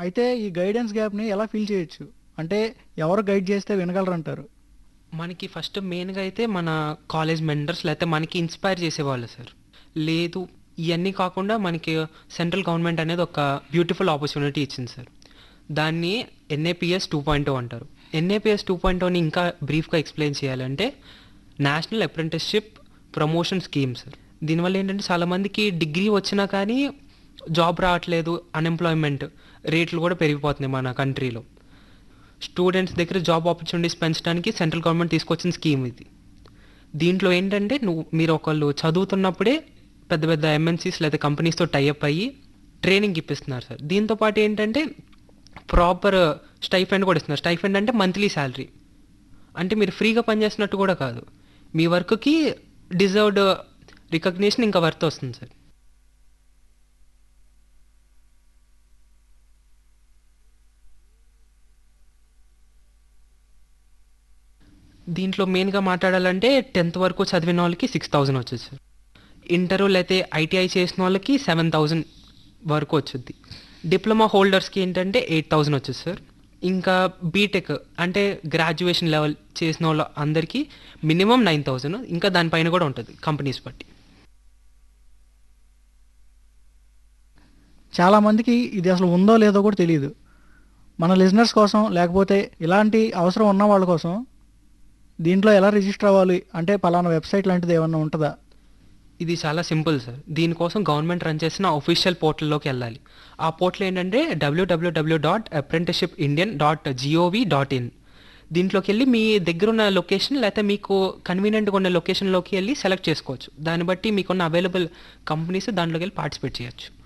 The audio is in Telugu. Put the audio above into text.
అయితే ఈ గైడెన్స్ గ్యాప్ని ఎలా ఫిల్ చేయొచ్చు అంటే ఎవరు గైడ్ చేస్తే వినగలరంటారు మనకి ఫస్ట్ మెయిన్గా అయితే మన కాలేజ్ మెంటర్స్ లేకపోతే మనకి ఇన్స్పైర్ చేసేవాళ్ళు సార్ లేదు ఇవన్నీ కాకుండా మనకి సెంట్రల్ గవర్నమెంట్ అనేది ఒక బ్యూటిఫుల్ ఆపర్చునిటీ ఇచ్చింది సార్ దాన్ని ఎన్ఏపిఎస్ టూ పాయింట్ అంటారు ఎన్ఏపిఎస్ టూ పాయింట్ అని ఇంకా బ్రీఫ్గా ఎక్స్ప్లెయిన్ చేయాలంటే national apprenticeship promotion scheme sir దీనివల్ల ఏంటంటే చాలామందికి డిగ్రీ వచ్చినా కానీ జాబ్ రావట్లేదు అన్ఎంప్లాయ్మెంట్ రేట్లు కూడా పెరిగిపోతున్నాయి మన కంట్రీలో స్టూడెంట్స్ దగ్గర జాబ్ ఆపర్చునిటీస్ పెంచడానికి సెంట్రల్ గవర్నమెంట్ తీసుకొచ్చిన స్కీమ్ ఇది దీంట్లో ఏంటంటే నువ్వు మీరు ఒకళ్ళు చదువుతున్నప్పుడే పెద్ద పెద్ద ఎంఎన్సీస్ లేదా కంపెనీస్తో టైఅప్ అయ్యి ట్రైనింగ్ ఇప్పిస్తున్నారు సార్ దీంతో పాటు ఏంటంటే ప్రాపర్ స్టైఫెండ్ కూడా ఇస్తున్నారు స్టైఫెండ్ అంటే మంత్లీ శాలరీ అంటే మీరు ఫ్రీగా పనిచేస్తున్నట్టు కూడా కాదు మీ వర్క్కి డిజర్వ్డ్ రికగ్నిషన్ ఇంకా వర్త్ వస్తుంది సార్ దీంట్లో మెయిన్గా మాట్లాడాలంటే టెన్త్ వరకు చదివిన వాళ్ళకి సిక్స్ థౌజండ్ వచ్చేది సార్ ఇంటర్ లేకపోతే ఐటీఐ చేసిన వాళ్ళకి సెవెన్ థౌజండ్ వరకు వచ్చుద్ది డిప్లొమా హోల్డర్స్కి ఏంటంటే ఎయిట్ థౌజండ్ వచ్చేది సార్ ఇంకా బీటెక్ అంటే గ్రాడ్యుయేషన్ లెవెల్ చేసిన వాళ్ళ అందరికీ మినిమం నైన్ థౌజండ్ ఇంకా దానిపైన కూడా ఉంటుంది కంపెనీస్ బట్టి చాలామందికి ఇది అసలు ఉందో లేదో కూడా తెలియదు మన లిజనర్స్ కోసం లేకపోతే ఇలాంటి అవసరం ఉన్న వాళ్ళ కోసం దీంట్లో ఎలా రిజిస్టర్ అవ్వాలి అంటే పలానా వెబ్సైట్ లాంటిది ఏమన్నా ఉంటుందా ఇది చాలా సింపుల్ సార్ దీనికోసం గవర్నమెంట్ రన్ చేసిన ఒఫీషియల్ పోర్టల్లోకి వెళ్ళాలి ఆ పోర్టల్ ఏంటంటే W W W dot apprenticeship Indian dot G O V dot in దీంట్లోకి వెళ్ళి మీ దగ్గర ఉన్న లొకేషన్ లేకపోతే మీకు కన్వీనియంట్గా ఉన్న లొకేషన్లోకి వెళ్ళి సెలెక్ట్ చేసుకోవచ్చు దాన్ని బట్టి మీకున్న అవైలబుల్ కంపెనీస్ దాంట్లోకి వెళ్ళి పార్టిసిపేట్ చేయొచ్చు